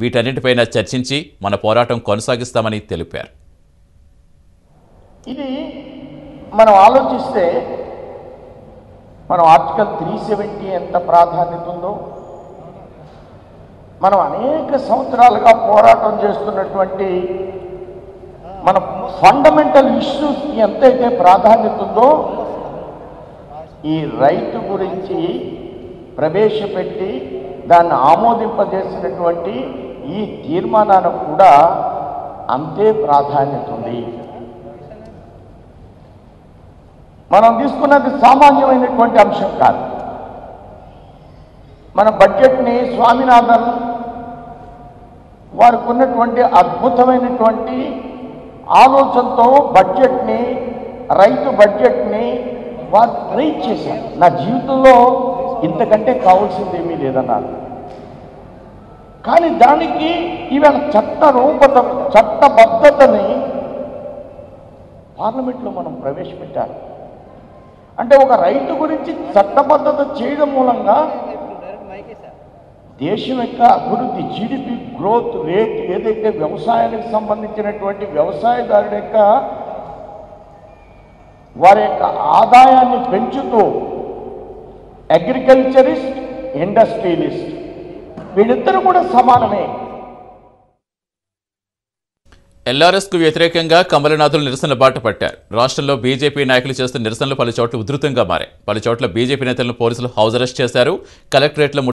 వీటన్నిటిపైన చర్చించి మన పోరాటం కొనసాగిస్తామని తెలిపారు ఇది మనం ఆలోచిస్తే మనం ఆర్టికల్ త్రీ సెవెంటీ ఎంత ప్రాధాన్యత ఉందో మనం అనేక సంవత్సరాలుగా పోరాటం చేస్తున్నటువంటి మన ఫండమెంటల్ ఇష్యూస్ ఎంతైతే ప్రాధాన్యత ఉందో ఈ రైతు గురించి ప్రవేశపెట్టి దాన్ని ఆమోదింపజేసినటువంటి ఈ తీర్మానానికి కూడా అంతే ప్రాధాన్యత ఉంది మనం తీసుకున్నది సామాన్యమైనటువంటి అంశం కాదు మన బడ్జెట్ని స్వామినాథన్ వారికి ఉన్నటువంటి అద్భుతమైనటువంటి ఆలోచనతో బడ్జెట్ని రైతు బడ్జెట్ని వారు రైట్ చేశారు నా జీవితంలో ఇంతకంటే కావాల్సింది ఏమీ లేదన్నారు కానీ దానికి ఈవేళ చట్ట రూపత చట్టబద్ధతని పార్లమెంట్లో మనం ప్రవేశపెట్టారు అంటే ఒక రైతు గురించి చట్టబద్ధత చేయడం మూలంగా దేశం యొక్క అభివృద్ధి జీడిపి గ్రోత్ రేట్ ఏదైతే వ్యవసాయానికి సంబంధించినటువంటి వ్యవసాయదారుడి యొక్క వారి యొక్క ఆదాయాన్ని పెంచుతూ అగ్రికల్చరిస్ట్ ఇండస్ట్రియలిస్ట్ వీళ్ళిద్దరూ కూడా సమానమే ఎల్ఆర్ఎస్ కు వ్యతిరేకంగా కమలనాథులు నిరసన బాట పట్టారు రాష్ట్రంలో బీజేపీ నాయకులు చేస్తున్న నిరసనలు పలు చోట్ల ఉధృతంగా మారాయి పలు చోట్ల బీజేపీ నేతలను పోలీసులు హౌస్ అరెస్ట్ చేశారు కలెక్టరేట్లో